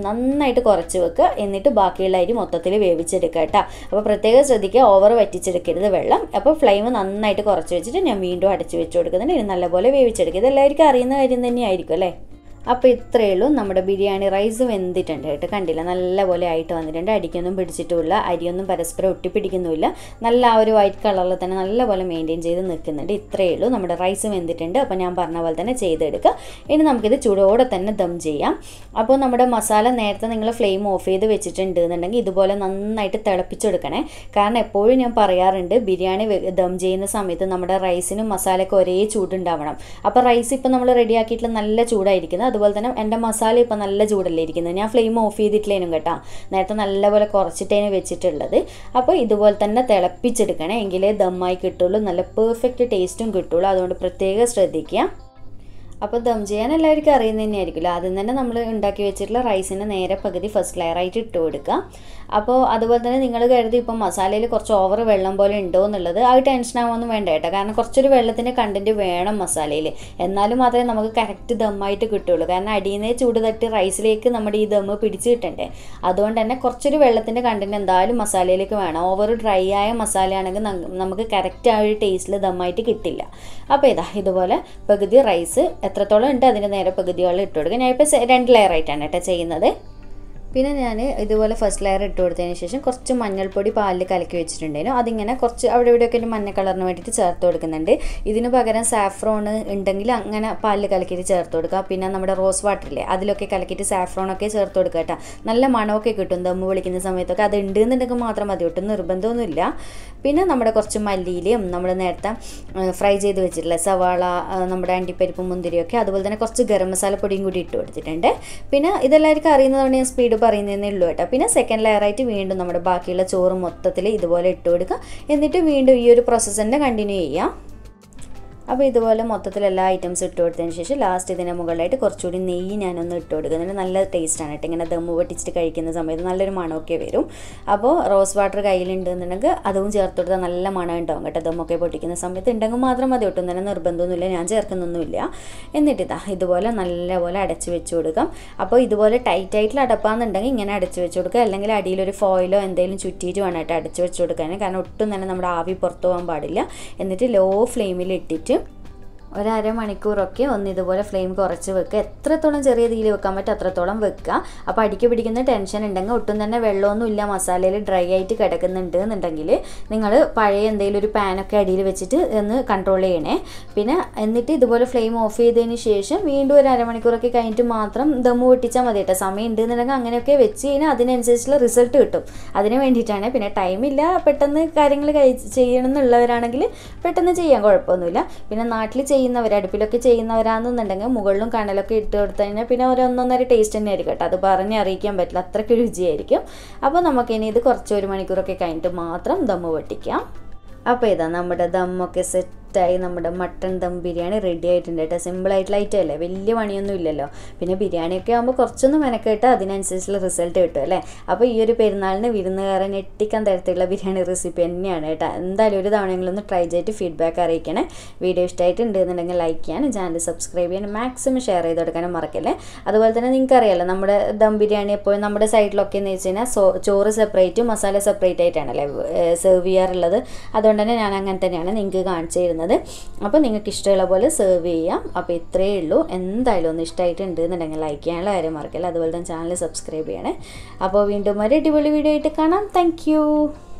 നന്നായിട്ട് കുറച്ച് വെക്കുക എന്നിട്ട് ബാക്കിയുള്ള അരി മൊത്തത്തിൽ വേവിച്ചെടുക്കുക കേട്ടോ അപ്പോൾ പ്രത്യേകം ശ്രദ്ധിക്കുക ഓവർ വറ്റിച്ചെടുക്കരുത് വെള്ളം അപ്പോൾ ഫ്ലെയിം നന്നായിട്ട് കുറച്ച് വെച്ചിട്ട് ഞാൻ വീണ്ടും അടച്ച് വെച്ച് കൊടുക്കുന്നുണ്ട് ഇനി നല്ലപോലെ വേവിച്ചെടുക്കുക ഇതെല്ലാവർക്കും അറിയുന്ന കാര്യം തന്നെയായിരിക്കും അല്ലേ അപ്പോൾ ഇത്രയേ ഉള്ളൂ നമ്മുടെ ബിരിയാണി റൈസ് വെന്തിട്ടുണ്ട് കേട്ടോ കണ്ടില്ല നല്ലപോലെ ആയിട്ട് വന്നിട്ടുണ്ട് അടിക്കൊന്നും പിടിച്ചിട്ടുമില്ല അരിയൊന്നും പരസ്പരം ഒട്ടിപ്പിടിക്കുന്നുമില്ല നല്ല ആ ഒരു വൈറ്റ് കളറിൽ തന്നെ നല്ലപോലെ മെയിൻറ്റെയിൻ ചെയ്ത് നിൽക്കുന്നുണ്ട് ഇത്രയേ ഉള്ളൂ നമ്മുടെ റൈസ് വെന്തിട്ടുണ്ട് അപ്പോൾ ഞാൻ പറഞ്ഞ പോലെ തന്നെ ചെയ്തെടുക്കുക ഇനി നമുക്കിത് ചൂടോടെ തന്നെ ദം ചെയ്യാം അപ്പോൾ നമ്മുടെ മസാല നേരത്തെ നിങ്ങൾ ഫ്ലെയിം ഓഫ് ചെയ്ത് വെച്ചിട്ടുണ്ട് എന്നുണ്ടെങ്കിൽ ഇതുപോലെ നന്നായിട്ട് തിളപ്പിച്ചെടുക്കണേ കാരണം എപ്പോഴും ഞാൻ പറയാറുണ്ട് ബിരിയാണി ദം ചെയ്യുന്ന സമയത്ത് നമ്മുടെ റൈസിനും മസാലയ്ക്കും ഒരേ ചൂടുണ്ടാവണം അപ്പോൾ റൈസ് ഇപ്പോൾ നമ്മൾ റെഡിയാക്കിയിട്ടുള്ള നല്ല ചൂടായിരിക്കുന്നത് അതുപോലെ തന്നെ എൻ്റെ മസാല ഇപ്പോൾ നല്ല ചൂടല്ലേ ഇരിക്കുന്നത് ഞാൻ ഫ്ലെയിം ഓഫ് ചെയ്തിട്ടില്ലേനും കേട്ടോ നേരത്തെ നല്ലപോലെ കുറച്ചിട്ടേന് വെച്ചിട്ടുള്ളത് അപ്പോൾ ഇതുപോലെ തന്നെ തിളപ്പിച്ചെടുക്കണേ എങ്കിലേ ദമ്മായി കിട്ടുള്ളൂ നല്ല പെർഫെക്റ്റ് ടേസ്റ്റും കിട്ടുള്ളൂ അതുകൊണ്ട് പ്രത്യേകം ശ്രദ്ധിക്കുക അപ്പോൾ ദം ചെയ്യാൻ എല്ലാവർക്കും അറിയുന്നത് തന്നെയായിരിക്കുമല്ലോ ആദ്യം തന്നെ നമ്മൾ ഉണ്ടാക്കി വെച്ചിട്ടുള്ള റൈസിൻ്റെ നേരെ പകുതി ഫസ്റ്റ് ലെയറായിട്ട് ഇട്ട് കൊടുക്കുക അപ്പോൾ അതുപോലെ തന്നെ നിങ്ങൾ കരുതി ഇപ്പം മസാലയിൽ കുറച്ച് ഓവർ വെള്ളം പോലെ ഉണ്ടോ എന്നുള്ളത് ആ ടെൻഷൻ ആവുമൊന്നും വേണ്ട കേട്ടോ കാരണം കുറച്ചൊരു വെള്ളത്തിൻ്റെ കണ്ടൻറ്റ് വേണം മസാലയിൽ എന്നാലും മാത്രമേ നമുക്ക് കറക്റ്റ് ദമ്മായിട്ട് കിട്ടുള്ളൂ കാരണം അടിയിനെ ചൂട് തട്ടി റൈസിലേക്ക് നമ്മുടെ ഈ ദമ്മ് പിടിച്ച് കിട്ടണ്ടേ അതുകൊണ്ട് തന്നെ കുറച്ചൊരു വെള്ളത്തിൻ്റെ കണ്ടൻറ്റ് എന്തായാലും മസാലയിലേക്ക് വേണം ഓവർ ഡ്രൈ ആയ മസാലയാണെങ്കിൽ നമുക്ക് കറക്റ്റ് ആ ഒരു ടേസ്റ്റിൽ ദമ്മായിട്ട് കിട്ടില്ല അപ്പോൾ ഇതാ ഇതുപോലെ പകുതി റൈസ് എത്രത്തോളം ഉണ്ട് അതിൻ്റെ നേരെ പകുതിയോളം ഇട്ട് കൊടുക്കുക ഞാൻ ഇപ്പോൾ രണ്ട് ലെയർ ആയിട്ടാണ് കേട്ടോ ചെയ്യുന്നത് പിന്നെ ഞാൻ ഇതുപോലെ ഫസ്റ്റ് ലെയർ ഇട്ട് കൊടുത്തതിന് ശേഷം കുറച്ച് മഞ്ഞൾപ്പൊടി പാലിൽ കലക്കി വെച്ചിട്ടുണ്ടായിരുന്നു അതിങ്ങനെ കുറച്ച് അവിടെ ഇവിടെയൊക്കെ ഒരു മഞ്ഞ കളറിന് വേണ്ടിയിട്ട് ചേർത്ത് കൊടുക്കുന്നുണ്ട് ഇതിന് പകരം സാഫ്രോൺ ഉണ്ടെങ്കിൽ അങ്ങനെ പാലിൽ കലക്കിയിട്ട് ചേർത്ത് കൊടുക്കുക പിന്നെ നമ്മുടെ റോസ് വാട്ടർ ഇല്ലേ അതിലൊക്കെ കലക്കിയിട്ട് സാഫ്രോണൊക്കെ ചേർത്ത് കൊടുക്കുക കേട്ടോ നല്ല മണമൊക്കെ കിട്ടും ദമ്മ് വിളിക്കുന്ന സമയത്തൊക്കെ അത് ഉണ്ട് എന്നുണ്ടെങ്കിൽ മാത്രം മതി ഒട്ടും നിർബന്ധമൊന്നുമില്ല പിന്നെ നമ്മുടെ കുറച്ച് മല്ലിയിലയും നമ്മൾ നേരത്തെ ഫ്രൈ ചെയ്ത് വെച്ചിട്ടുള്ള സവാള നമ്മുടെ അണ്ടിപ്പരിപ്പും മുന്തിരിയൊക്കെ അതുപോലെ തന്നെ കുറച്ച് ഗരം മസാല പൊടിയും കൂടി ഇട്ട് കൊടുത്തിട്ടുണ്ട് പിന്നെ ഇതെല്ലാവർക്കും അറിയുന്നതുകൊണ്ട് ഞാൻ സ്പീഡ് പറയുന്നതേ ഉള്ളൂ കേട്ടോ പിന്നെ സെക്കൻഡ് ലെയറായിട്ട് വീണ്ടും നമ്മുടെ ബാക്കിയുള്ള ചോറ് മൊത്തത്തിൽ ഇതുപോലെ ഇട്ട് കൊടുക്കുക എന്നിട്ട് വീണ്ടും ഈ ഒരു പ്രോസസ്സ് തന്നെ കണ്ടിന്യൂ ചെയ്യാം അപ്പോൾ ഇതുപോലെ മൊത്തത്തിൽ എല്ലാ ഐറ്റംസും ഇട്ട് കൊടുത്തതിന് ശേഷം ലാസ്റ്റ് ഇതിൻ്റെ മുകളിലായിട്ട് കുറച്ചുകൂടി നെയ്യ് ഞാനൊന്ന് ഇട്ട് കൊടുക്കുന്നുണ്ട് നല്ല ടേസ്റ്റാണ് കേട്ടോ ഇങ്ങനെ ദമ്മ് പൊട്ടിച്ചിട്ട് കഴിക്കുന്ന സമയത്ത് നല്ലൊരു മണമൊക്കെ വരും അപ്പോൾ റോസ് വാട്ടർ കയ്യിലുണ്ടെന്നുണ്ടെങ്കിൽ അതും ചേർത്ത് കൊടുത്താൽ നല്ല മണം ഉണ്ടാവും കേട്ടോ ദമ്മൊക്കെ പൊട്ടിക്കുന്ന സമയത്ത് ഉണ്ടെങ്കിൽ മാത്രം മതി ഒട്ടും തന്നെ നിർബന്ധമൊന്നുമില്ല ഞാൻ ചേർക്കുന്നൊന്നുമില്ല എന്നിട്ട് ഇതാ ഇതുപോലെ നല്ലപോലെ അടച്ച് വെച്ച് കൊടുക്കാം അപ്പോൾ ഇതുപോലെ ടൈറ്റ് ആയിട്ടുള്ള അടപ്പാന്നുണ്ടെങ്കിൽ ഇങ്ങനെ അടച്ച് വെച്ച് കൊടുക്കുക അല്ലെങ്കിൽ അടിയിലൊരു ഫോയിലോ എന്തെങ്കിലും ചുറ്റിയിട്ട് വേണം കേട്ടോ അടച്ച് വെച്ച് കൊടുക്കാൻ കാരണം ഒട്ടും തന്നെ നമ്മുടെ ആവി പുറത്തു പോകാൻ പാടില്ല എന്നിട്ട് ലോ ഫ്ലെയിമിൽ ഇട്ടിട്ട് ഒരമണിക്കൂറൊക്കെ ഒന്ന് ഇതുപോലെ ഫ്ലെയിം കുറച്ച് വെക്കുക എത്രത്തോളം ചെറിയ തീയിൽ വെക്കാൻ പറ്റും അത്രത്തോളം വെക്കുക അപ്പോൾ അടിക്ക് പിടിക്കുന്ന ടെൻഷൻ ഉണ്ടെങ്കിൽ ഒട്ടും തന്നെ വെള്ളമൊന്നും ഇല്ല മസാലയിൽ ഡ്രൈ ആയിട്ട് കിടക്കുന്നുണ്ട് എന്നുണ്ടെങ്കിൽ നിങ്ങൾ പഴയ എന്തെങ്കിലും ഒരു പാനൊക്കെ അടിയിൽ വെച്ചിട്ട് ഒന്ന് കൺട്രോൾ ചെയ്യണേ പിന്നെ എന്നിട്ട് ഇതുപോലെ ഫ്ലെയിം ഓഫ് ചെയ്തതിന് ശേഷം വീണ്ടും ഒരു അരമണിക്കൂറൊക്കെ കഴിഞ്ഞിട്ട് മാത്രം ദമ്മ് പൊട്ടിച്ചാൽ മതി കേട്ടോ സമയം ഉണ്ട് എന്നുണ്ടെങ്കിൽ അങ്ങനെയൊക്കെ വെച്ച് കഴിഞ്ഞാൽ അതിനനുസരിച്ചുള്ള റിസൾട്ട് കിട്ടും അതിന് വേണ്ടിയിട്ടാണ് പിന്നെ ടൈമില്ല പെട്ടെന്ന് കാര്യങ്ങൾ കഴി ചെയ്യണം എന്നുള്ളവരാണെങ്കിൽ പെട്ടെന്ന് ചെയ്യാൻ കുഴപ്പമൊന്നുമില്ല പിന്നെ നാട്ടിൽ ചെയ്യുന്നവർ അടുപ്പിലൊക്കെ ചെയ്യുന്നവരാണെന്നുണ്ടെങ്കിൽ മുകളിലും കണലൊക്കെ ഇട്ട് കൊടുത്തു കഴിഞ്ഞാൽ പിന്നെ ഒരു ഒന്നൊന്നര ടേസ്റ്റ് തന്നെ ആയിരിക്കും കേട്ടോ അത് പറഞ്ഞ് അറിയിക്കാൻ പറ്റില്ല അത്രയ്ക്ക് രുചിയായിരിക്കും അപ്പോൾ നമുക്കിനി ഇത് കുറച്ച് ഒരു മണിക്കൂറൊക്കെ കഴിഞ്ഞിട്ട് മാത്രം ദമ്മ് പൊട്ടിക്കാം അപ്പോൾ ഇതാ നമ്മുടെ ദമ്മൊക്കെ സെറ്റ് സെറ്റായി നമ്മുടെ മട്ടൺ ദം ബിരിയാണി റെഡി ആയിട്ടുണ്ട് കേട്ടോ സിമ്പിളായിട്ടുള്ള ഐറ്റം അല്ലേ വലിയ പണിയൊന്നും ഇല്ലല്ലോ പിന്നെ ബിരിയാണിയൊക്കെ ആകുമ്പോൾ കുറച്ചൊന്ന് മെനക്കെട്ട് അതിനനുസരിച്ചുള്ള റിസൾട്ട് കിട്ടും അല്ലേ അപ്പോൾ ഈ ഒരു പെരുന്നാളിന് വിരുന്നുകാരൻ ഞെട്ടിക്കാൻ തരത്തിലുള്ള ബിരിയാണി റെസിപ്പി തന്നെയാണ് കേട്ടോ എന്തായാലും ഒരു തവണയെങ്കിലും ഒന്ന് ട്രൈ ചെയ്തിട്ട് ഫീഡ്ബാക്ക് അറിയിക്കണേ വീഡിയോ ഇഷ്ടമായിട്ടുണ്ട് എന്നുണ്ടെങ്കിൽ ലൈക്ക് ചെയ്യാനും ചാനൽ സബ്സ്ക്രൈബ് ചെയ്യാനും മാക്സിമം ഷെയർ ചെയ്ത് കൊടുക്കാനും മറക്കല്ലേ അതുപോലെ തന്നെ നിങ്ങൾക്ക് അറിയാലോ നമ്മുടെ ദം ബിരിയാണി എപ്പോഴും നമ്മുടെ സൈഡിലൊക്കെ എന്ന് വെച്ച് കഴിഞ്ഞാൽ സോ ചോറ് സെപ്പറേറ്റും മസാല സെപ്പറേറ്റ് ആയിട്ടാണല്ലേ സെർവ് ചെയ്യാറുള്ളത് അതുകൊണ്ട് തന്നെ ഞാൻ അങ്ങനെ തന്നെയാണ് നിങ്ങൾക്ക് കാണിച്ചു തരുന്നത് അപ്പോൾ നിങ്ങൾക്ക് ഇഷ്ടമുള്ള പോലെ സെർവ് ചെയ്യാം അപ്പോൾ ഇത്രയേ ഉള്ളൂ എന്തായാലും ഒന്ന് ഇഷ്ടമായിട്ടുണ്ട് എന്നുണ്ടെങ്കിൽ ലൈക്ക് ചെയ്യാനുള്ള കാര്യം മറക്കില്ല അതുപോലെ തന്നെ ചാനൽ സബ്സ്ക്രൈബ് ചെയ്യണേ അപ്പോൾ വീണ്ടും ഒരു അടിപൊളി വീഡിയോ ആയിട്ട് കാണാം താങ്ക്